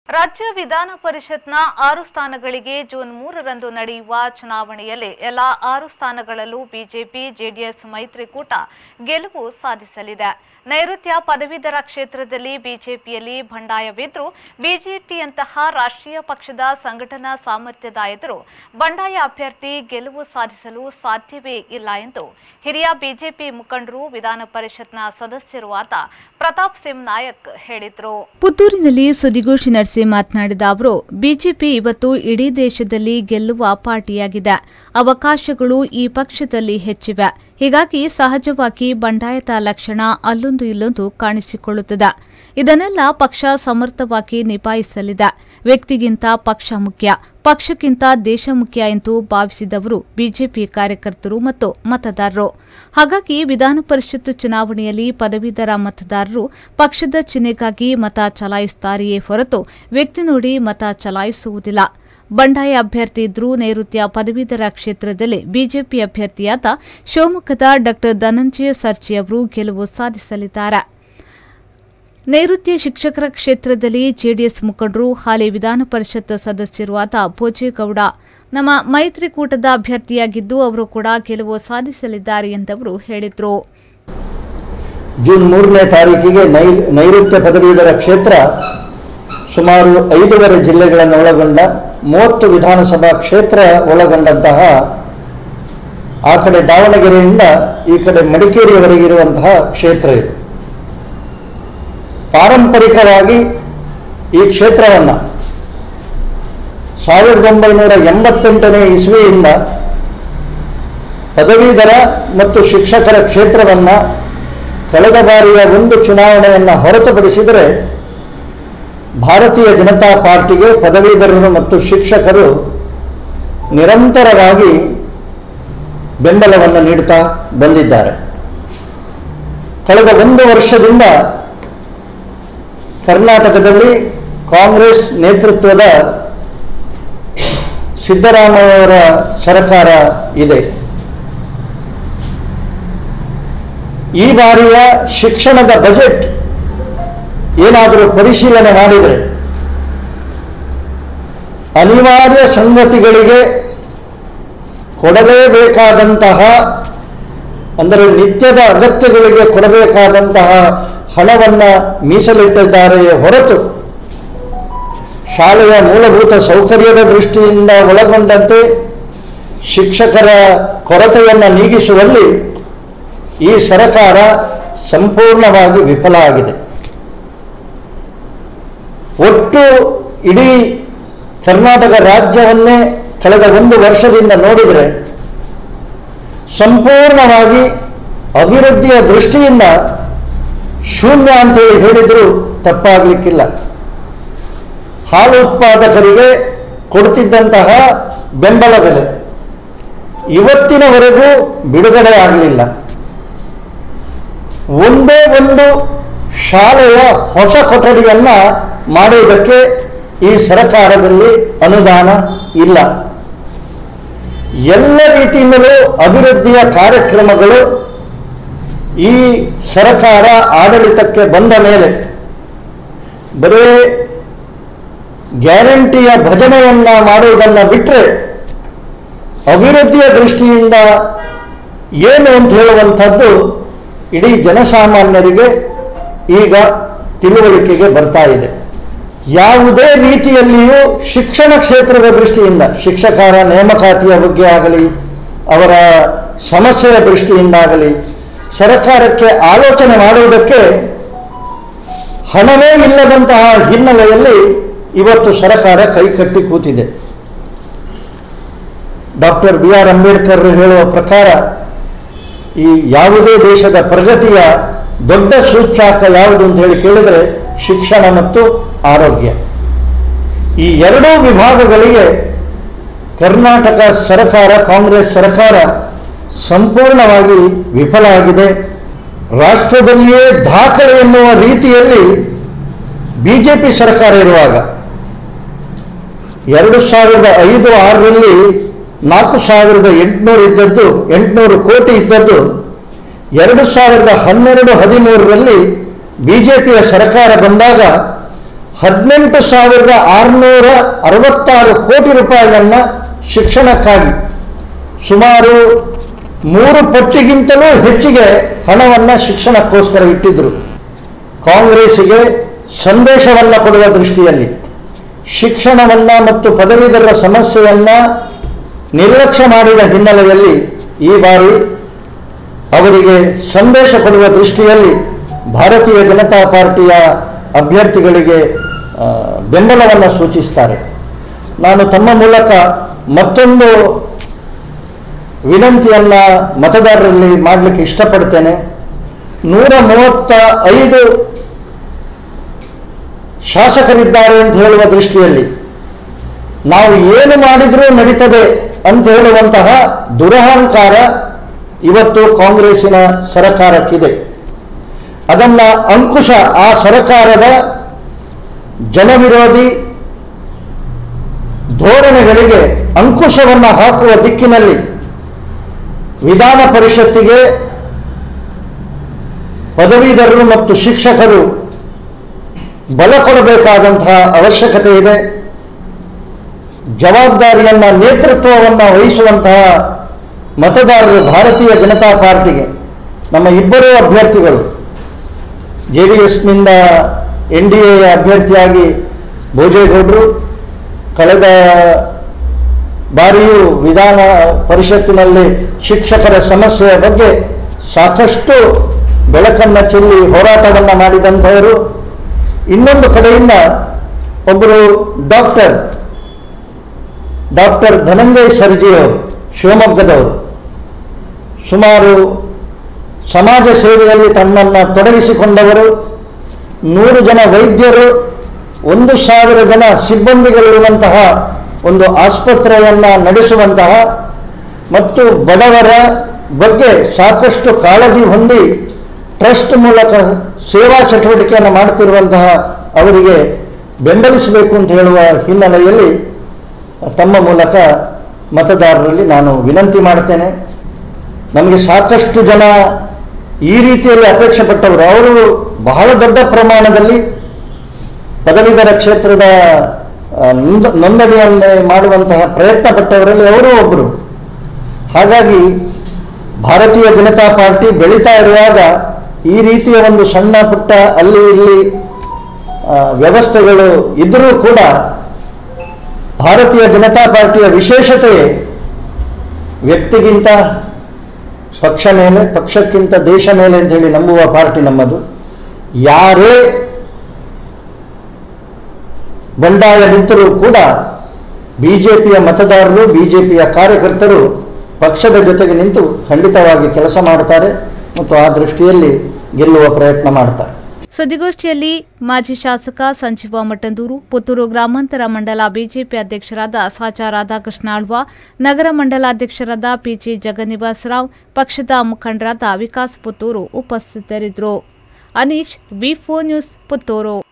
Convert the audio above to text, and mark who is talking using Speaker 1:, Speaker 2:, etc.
Speaker 1: ರಾಜ್ಯ ವಿಧಾನ ಪರಿಷತ್ನ ಆರು ಸ್ಥಾನಗಳಿಗೆ ಜೂನ್ ಮೂರರಂದು ನಡೆಯುವ ಚುನಾವಣೆಯಲ್ಲಿ ಎಲ್ಲಾ ಆರು ಸ್ಥಾನಗಳಲ್ಲೂ ಬಿಜೆಪಿ ಜೆಡಿಎಸ್ ಮೈತ್ರಿಕೂಟ ಗೆಲುವು ಸಾಧಿಸಲಿದೆ ನೈಋತ್ಯ ಪದವೀಧರ ಕ್ಷೇತ್ರದಲ್ಲಿ ಬಿಜೆಪಿಯಲ್ಲಿ ಬಂಡಾಯವಿದ್ರೂ ಬಿಜೆಪಿಯಂತಹ ರಾಷ್ಟ್ರೀಯ ಪಕ್ಷದ ಸಂಘಟನಾ ಸಾಮರ್ಥ್ಯದ ಎದುರು ಬಂಡಾಯ ಅಭ್ಯರ್ಥಿ ಗೆಲುವು ಸಾಧಿಸಲು ಸಾಧ್ಯವೇ ಇಲ್ಲ ಎಂದು ಹಿರಿಯ ಬಿಜೆಪಿ ಮುಖಂಡರು ವಿಧಾನ ಪರಿಷತ್ನ ಸದಸ್ಯರೂ ಆದ ಪ್ರತಾಪ್ ಸಿಂಗ್ ನಾಯಕ್ ಹೇಳಿದರು ಪುತ್ತೂರಿನಲ್ಲಿ ಸುದ್ದಿಗೋಷ್ಠಿ ನಡೆಸಿ ಮಾತನಾಡಿದ ಅವರು ಬಿಜೆಪಿ ಇವತ್ತು ಇಡೀ ದೇಶದಲ್ಲಿ ಗೆಲ್ಲುವ ಪಾರ್ಟಿಯಾಗಿದೆ ಅವಕಾಶಗಳು ಈ ಪಕ್ಷದಲ್ಲಿ ಹೆಚ್ಚಿವೆ ಹೀಗಾಗಿ ಸಹಜವಾಗಿ ಬಂಡಾಯದ ಲಕ್ಷಣ ಅಲ್ಲೊಂದು ಇಲ್ಲೊಂದು ಕಾಣಿಸಿಕೊಳ್ಳುತ್ತದೆ ಇದನ್ನೆಲ್ಲ ಪಕ್ಷ ಸಮರ್ಥವಾಗಿ ನಿಭಾಯಿಸಲಿದೆ ವ್ಯಕ್ತಿಗಿಂತ ಪಕ್ಷ ಮುಖ್ಯ ಪಕ್ಷಕ್ಕಿಂತ ದೇಶ ಮುಖ್ಯ ಎಂದು ಭಾವಿಸಿದವರು ಬಿಜೆಪಿ ಕಾರ್ಯಕರ್ತರು ಮತ್ತು ಮತದಾರರು ಹಾಗಾಗಿ ವಿಧಾನ ಪರಿಷತ್ ಚುನಾವಣೆಯಲ್ಲಿ ಪದವೀಧರ ಮತದಾರರು ಪಕ್ಷದ ಚಿಹ್ನೆಗಾಗಿ ಮತ ಚಲಾಯಿಸುತ್ತಾರೆಯೇ ಹೊರತು ವ್ಯಕ್ತಿ ನೋಡಿ ಮತ ಚಲಾಯಿಸುವುದಿಲ್ಲ ಬಂಡಾಯ ಅಭ್ಯರ್ಥಿ ಇದ್ರೂ ನೈಋತ್ಯ ಪದವೀಧರ ಕ್ಷೇತ್ರದಲ್ಲಿ ಬಿಜೆಪಿ ಅಭ್ಯರ್ಥಿಯಾದ ಶಿವಮೊಗ್ಗದ ಡಾ ಧನಂಜಯ ಸರ್ಜಿ ಅವರು ಗೆಲುವು ಸಾಧಿಸಲಿದ್ದಾರೆ ನೈಋತ್ಯ ಶಿಕ್ಷಕರ ಕ್ಷೇತ್ರದಲ್ಲಿ ಜೆಡಿಎಸ್ ಮುಖಂಡರು ಹಾಲಿ ವಿಧಾನ ಪರಿಷತ್ ಸದಸ್ಯರೂ ಆದ ಭೋಜೇಗೌಡ ನಮ್ಮ ಮೈತ್ರಿಕೂಟದ ಅಭ್ಯರ್ಥಿಯಾಗಿದ್ದು ಅವರು ಕೂಡ ಗೆಲುವು ಸಾಧಿಸಲಿದ್ದಾರೆ ಎಂದವರು ಹೇಳಿದರು
Speaker 2: ಜೂನ್ ಮೂರನೇ ತಾರೀಕಿಗೆ ನೈ ನೈಋತ್ಯ ಪದವೀಧರ ಕ್ಷೇತ್ರ ಸುಮಾರು ಐದೂವರೆ ಜಿಲ್ಲೆಗಳನ್ನು ಒಳಗೊಂಡ ಮೂವತ್ತು ವಿಧಾನಸಭಾ ಕ್ಷೇತ್ರ ಒಳಗೊಂಡಂತಹ ಆ ಕಡೆ ದಾವಣಗೆರೆಯಿಂದ ಈ ಕಡೆ ಮಡಿಕೇರಿಯವರೆಗೆ ಇರುವಂತಹ ಕ್ಷೇತ್ರ ಇದು ಪಾರಂಪರಿಕವಾಗಿ ಈ ಕ್ಷೇತ್ರವನ್ನು ಸಾವಿರದ ಒಂಬೈನೂರ ಎಂಬತ್ತೆಂಟನೇ ಇಸ್ವಿಯಿಂದ ಪದವೀಧರ ಮತ್ತು ಶಿಕ್ಷಕರ ಕ್ಷೇತ್ರವನ್ನು ಕಳೆದ ಬಾರಿಯ ಒಂದು ಚುನಾವಣೆಯನ್ನು ಹೊರತುಪಡಿಸಿದರೆ ಭಾರತೀಯ ಜನತಾ ಪಾರ್ಟಿಗೆ ಪದವೀಧರರು ಮತ್ತು ಶಿಕ್ಷಕರು ನಿರಂತರವಾಗಿ ಬೆಂಬಲವನ್ನು ನೀಡುತ್ತಾ ಬಂದಿದ್ದಾರೆ ಕಳೆದ ಒಂದು ವರ್ಷದಿಂದ ಕರ್ನಾಟಕದಲ್ಲಿ ಕಾಂಗ್ರೆಸ್ ನೇತೃತ್ವದ ಸಿದ್ದರಾಮಯ್ಯವರ ಸರ್ಕಾರ ಇದೆ ಈ ಬಾರಿಯ ಶಿಕ್ಷಣದ ಬಜೆಟ್ ಏನಾದರೂ ಪರಿಶೀಲನೆ ಮಾಡಿದರೆ ಅನಿವಾರ್ಯ ಸಂಗತಿಗಳಿಗೆ ಕೊಡಲೇಬೇಕಾದಂತಹ ಅಂದರೆ ನಿತ್ಯದ ಅಗತ್ಯಗಳಿಗೆ ಕೊಡಬೇಕಾದಂತಹ ಹಣವನ್ನು ಮೀಸಲಿಟ್ಟಿದ್ದಾರೆಯೇ ಹೊರತು ಶಾಲೆಯ ಮೂಲಭೂತ ಸೌಕರ್ಯದ ದೃಷ್ಟಿಯಿಂದ ಒಳಗೊಂಡಂತೆ ಶಿಕ್ಷಕರ ಕೊರತೆಯನ್ನು ನೀಗಿಸುವಲ್ಲಿ ಈ ಸರ್ಕಾರ ಸಂಪೂರ್ಣವಾಗಿ ವಿಫಲ ಆಗಿದೆ ಒಟ್ಟು ಇಡೀ ಕರ್ನಾಟಕ ರಾಜ್ಯವನ್ನೇ ಕಳೆದ ಒಂದು ವರ್ಷದಿಂದ ನೋಡಿದರೆ ಸಂಪೂರ್ಣವಾಗಿ ಅಭಿವೃದ್ಧಿಯ ದೃಷ್ಟಿಯಿಂದ ಶೂನ್ಯ ಅಂತೇಳಿ ಹೇಳಿದರೂ ತಪ್ಪಾಗಲಿಕ್ಕಿಲ್ಲ ಹಾಲು ಉತ್ಪಾದಕರಿಗೆ ಕೊಡ್ತಿದ್ದಂತಹ ಬೆಂಬಲ ಬೆಲೆ ಇವತ್ತಿನವರೆಗೂ ಬಿಡುಗಡೆ ಆಗಲಿಲ್ಲ ಒಂದೇ ಒಂದು ಶಾಲೆಯ ಹೊಸ ಕೊಠಡಿಯನ್ನು ಮಾಡುವುದಕ್ಕೆ ಈ ಸರ್ಕಾರದಲ್ಲಿ ಅನುದಾನ ಇಲ್ಲ ಎಲ್ಲ ರೀತಿಯಿಂದಲೂ ಅಭಿವೃದ್ಧಿಯ ಕಾರ್ಯಕ್ರಮಗಳು ಈ ಸರ್ಕಾರ ಆಡಳಿತಕ್ಕೆ ಬಂದ ಮೇಲೆ ಬರೀ ಗ್ಯಾರಂಟಿಯ ಭಜನೆಯನ್ನು ಮಾಡುವುದನ್ನು ಬಿಟ್ಟರೆ ಅಭಿವೃದ್ಧಿಯ ದೃಷ್ಟಿಯಿಂದ ಏನು ಅಂತ ಹೇಳುವಂಥದ್ದು ಇಡೀ ಜನಸಾಮಾನ್ಯರಿಗೆ ಈಗ ತಿಳುವಳಿಕೆಗೆ ಬರ್ತಾ ಇದೆ ಯಾವುದೇ ರೀತಿಯಲ್ಲಿಯೂ ಶಿಕ್ಷಣ ಕ್ಷೇತ್ರದ ದೃಷ್ಟಿಯಿಂದ ಶಿಕ್ಷಕರ ನೇಮಕಾತಿಯ ಬಗ್ಗೆ ಆಗಲಿ ಅವರ ಸಮಸ್ಯೆಯ ದೃಷ್ಟಿಯಿಂದಾಗಲಿ ಸರ್ಕಾರಕ್ಕೆ ಆಲೋಚನೆ ಮಾಡುವುದಕ್ಕೆ ಹಣವೇ ಇಲ್ಲದಂತಹ ಹಿನ್ನೆಲೆಯಲ್ಲಿ ಇವತ್ತು ಸರ್ಕಾರ ಕೈಕಟ್ಟಿ ಕೂತಿದೆ ಡಾಕ್ಟರ್ ಬಿ ಆರ್ ಅಂಬೇಡ್ಕರ್ ಹೇಳುವ ಪ್ರಕಾರ ಈ ಯಾವುದೇ ದೇಶದ ಪ್ರಗತಿಯ ದೊಡ್ಡ ಸೂಚ್ಯಾಕ ಯಾವುದು ಅಂತ ಹೇಳಿ ಕೇಳಿದರೆ ಶಿಕ್ಷಣ ಮತ್ತು ಆರೋಗ್ಯ ಈ ಎರಡೂ ವಿಭಾಗಗಳಿಗೆ ಕರ್ನಾಟಕ ಸರ್ಕಾರ ಕಾಂಗ್ರೆಸ್ ಸರ್ಕಾರ ಸಂಪೂರ್ಣವಾಗಿ ವಿಫಲ ಆಗಿದೆ ರಾಷ್ಟ್ರದಲ್ಲಿಯೇ ದಾಖಲೆ ಎನ್ನುವ ರೀತಿಯಲ್ಲಿ ಬಿಜೆಪಿ ಸರ್ಕಾರ ಇರುವಾಗ ಎರಡು ಸಾವಿರದ ಐದು ಆರರಲ್ಲಿ ನಾಲ್ಕು ಸಾವಿರದ ಎಂಟುನೂರು ಇದ್ದದ್ದು ಎಂಟುನೂರು ಕೋಟಿ ಇದ್ದದ್ದು ಎರಡು ಸಾವಿರದ ಹನ್ನೆರಡು ಹದಿಮೂರರಲ್ಲಿ ಬಿಜೆಪಿಯ ಸರ್ಕಾರ ಬಂದಾಗ ಹದಿನೆಂಟು ಸಾವಿರದ ಆರುನೂರ ಅರವತ್ತಾರು ಕೋಟಿ ರೂಪಾಯಿಯನ್ನು ಶಿಕ್ಷಣಕ್ಕಾಗಿ ಸುಮಾರು ಮೂರು ಪಟ್ಟಿಗಿಂತಲೂ ಹೆಚ್ಚಿಗೆ ಹಣವನ್ನು ಶಿಕ್ಷಣಕ್ಕೋಸ್ಕರ ಇಟ್ಟಿದ್ದರು ಕಾಂಗ್ರೆಸ್ಸಿಗೆ ಸಂದೇಶವನ್ನು ಕೊಡುವ ದೃಷ್ಟಿಯಲ್ಲಿ ಶಿಕ್ಷಣವನ್ನು ಮತ್ತು ಪದವೀಧರರ ಸಮಸ್ಯೆಯನ್ನು ನಿರ್ಲಕ್ಷ್ಯ ಮಾಡಿದ ಹಿನ್ನೆಲೆಯಲ್ಲಿ ಈ ಬಾರಿ ಅವರಿಗೆ ಸಂದೇಶ ಕೊಡುವ ದೃಷ್ಟಿಯಲ್ಲಿ ಭಾರತೀಯ ಜನತಾ ಪಾರ್ಟಿಯ ಅಭ್ಯರ್ಥಿಗಳಿಗೆ ಆ, ಬೆಂಬಲವನ್ನು ಸೂಚಿಸ್ತಾರೆ ನಾನು ತಮ್ಮ ಮೂಲಕ ಮತ್ತೊಂದು ವಿನಂತಿಯನ್ನು ಮತದಾರರಲ್ಲಿ ಮಾಡಲಿಕ್ಕೆ ಇಷ್ಟಪಡ್ತೇನೆ ನೂರ ಮೂವತ್ತ ಐದು ಶಾಸಕರಿದ್ದಾರೆ ಅಂತ ಹೇಳುವ ದೃಷ್ಟಿಯಲ್ಲಿ ನಾವು ಏನು ಮಾಡಿದರೂ ನಡೀತದೆ ಅಂತ ಹೇಳುವಂತಹ ದುರಹಂಕಾರ ಇವತ್ತು ಕಾಂಗ್ರೆಸ್ಸಿನ ಸರಕಾರಕ್ಕಿದೆ ಅದನ್ನ ಅಂಕುಶ ಆ ಸರಕಾರದ ಜನವಿರೋಧಿ ಧೋರಣೆಗಳಿಗೆ ಅಂಕುಶವನ್ನು ಹಾಕುವ ದಿಕ್ಕಿನಲ್ಲಿ ವಿಧಾನ ಪರಿಷತ್ತಿಗೆ ಪದವೀಧರರು ಮತ್ತು ಶಿಕ್ಷಕರು ಬಲ ಕೊಡಬೇಕಾದಂತಹ ಅವಶ್ಯಕತೆ ಇದೆ ಜವಾಬ್ದಾರಿಯನ್ನ ನೇತೃತ್ವವನ್ನು ವಹಿಸುವಂತಹ ಮತದಾರರು ಭಾರತೀಯ ಜನತಾ ಪಾರ್ಟಿಗೆ ನಮ್ಮ ಇಬ್ಬರೂ ಅಭ್ಯರ್ಥಿಗಳು ಜೆ ಡಿ ಎಸ್ನಿಂದ ಎನ್ ಡಿ ಎ ಅಭ್ಯರ್ಥಿಯಾಗಿ ಭೋಜೇಗೌಡರು ಕಳೆದ ಬಾರಿಯೂ ವಿಧಾನ ಪರಿಷತ್ತಿನಲ್ಲಿ ಶಿಕ್ಷಕರ ಸಮಸ್ಯೆಯ ಬಗ್ಗೆ ಸಾಕಷ್ಟು ಬೆಳಕನ್ನು ಚೆಲ್ಲಿ ಹೋರಾಟವನ್ನು ಮಾಡಿದಂಥವರು ಇನ್ನೊಂದು ಕಡೆಯಿಂದ ಒಬ್ಬರು ಡಾಕ್ಟರ್ ಡಾಕ್ಟರ್ ಧನಂಜಯ್ ಸರ್ಜಿಯವರು ಶಿವಮೊಗ್ಗದವರು ಸುಮಾರು ಸಮಾಜ ಸೇವೆಯಲ್ಲಿ ತನ್ನನ್ನು ತೊಡಗಿಸಿಕೊಂಡವರು ನೂರು ಜನ ವೈದ್ಯರು ಒಂದು ಸಾವಿರ ಜನ ಸಿಬ್ಬಂದಿಗಳಿರುವಂತಹ ಒಂದು ಆಸ್ಪತ್ರೆಯನ್ನು ನಡೆಸುವಂತಹ ಮತ್ತು ಬಡವರ ಬಗ್ಗೆ ಸಾಕಷ್ಟು ಕಾಳಜಿ ಹೊಂದಿ ಟ್ರಸ್ಟ್ ಮೂಲಕ ಸೇವಾ ಚಟುವಟಿಕೆಯನ್ನು ಮಾಡುತ್ತಿರುವಂತಹ ಅವರಿಗೆ ಬೆಂಬಲಿಸಬೇಕು ಅಂತ ಹೇಳುವ ಹಿನ್ನೆಲೆಯಲ್ಲಿ ತಮ್ಮ ಮೂಲಕ ಮತದಾರರಲ್ಲಿ ನಾನು ವಿನಂತಿ ಮಾಡ್ತೇನೆ ನಮಗೆ ಸಾಕಷ್ಟು ಜನ ಈ ರೀತಿಯಲ್ಲಿ ಅಪೇಕ್ಷೆ ಪಟ್ಟವರು ಅವರು ಬಹಳ ದೊಡ್ಡ ಪ್ರಮಾಣದಲ್ಲಿ ಪದವೀಧರ ಕ್ಷೇತ್ರದ ಆ, ನೊಂದ ನೋಂದಣಿಯನ್ನೇ ಮಾಡುವಂತಹ ಪ್ರಯತ್ನ ಪಟ್ಟವರಲ್ಲಿ ಅವರೂ ಒಬ್ಬರು ಹಾಗಾಗಿ ಭಾರತೀಯ ಜನತಾ ಪಾರ್ಟಿ ಬೆಳೀತಾ ಇರುವಾಗ ಈ ರೀತಿಯ ಒಂದು ಸಣ್ಣ ಪುಟ್ಟ ಅಲ್ಲಿ ಇಲ್ಲಿ ಆ, ವ್ಯವಸ್ಥೆಗಳು ಇದ್ದರೂ ಕೂಡ ಭಾರತೀಯ ಜನತಾ ಪಾರ್ಟಿಯ ವಿಶೇಷತೆಯೇ ವ್ಯಕ್ತಿಗಿಂತ ಪಕ್ಷ ಮೇಲೆ ಪಕ್ಷಕ್ಕಿಂತ ದೇಶ ಮೇಲೆ ಅಂತ ಹೇಳಿ ನಂಬುವ ಪಾರ್ಟಿ ನಮ್ಮದು ಯಾರೇ ಬಂಡಾಯ ನಿಂತರೂ ಕೂಡ ಬಿಜೆಪಿಯ ಮತದಾರರು ಬಿಜೆಪಿಯ ಕಾರ್ಯಕರ್ತರು ಪಕ್ಷದ ಜೊತೆಗೆ ನಿಂತು ಖಂಡಿತವಾಗಿ ಕೆಲಸ ಮಾಡ್ತಾರೆ ಮತ್ತು ಆ ದೃಷ್ಟಿಯಲ್ಲಿ ಗೆಲ್ಲುವ ಪ್ರಯತ್ನ ಮಾಡ್ತಾರೆ
Speaker 1: ಸುದ್ದಿಗೋಷ್ಠಿಯಲ್ಲಿ ಮಾಜಿ ಶಾಸಕ ಸಂಜೀವ ಮಟ್ಟಂದೂರು ಪುತ್ತೂರು ಗ್ರಾಮಾಂತರ ಮಂಡಲ ಬಿಜೆಪಿ ಅಧ್ಯಕ್ಷರಾದ ಸಾಚಾ ರಾಧಾಕೃಷ್ಣ ಆಳ್ವ ನಗರ ಮಂಡಲಾಧ್ಯಕ್ಷರಾದ ಪಿಜಿ ಜಗನ್ನಿವಾಸ್ ರಾವ್ ಪಕ್ಷದ ಮುಖಂಡರಾದ ವಿಕಾಸ್ ಪುತ್ತೂರು ಉಪಸ್ಥಿತರಿದ್ದರು ಅನೀಶ್ ವಿ ನ್ಯೂಸ್ ಪುತ್ತೂರು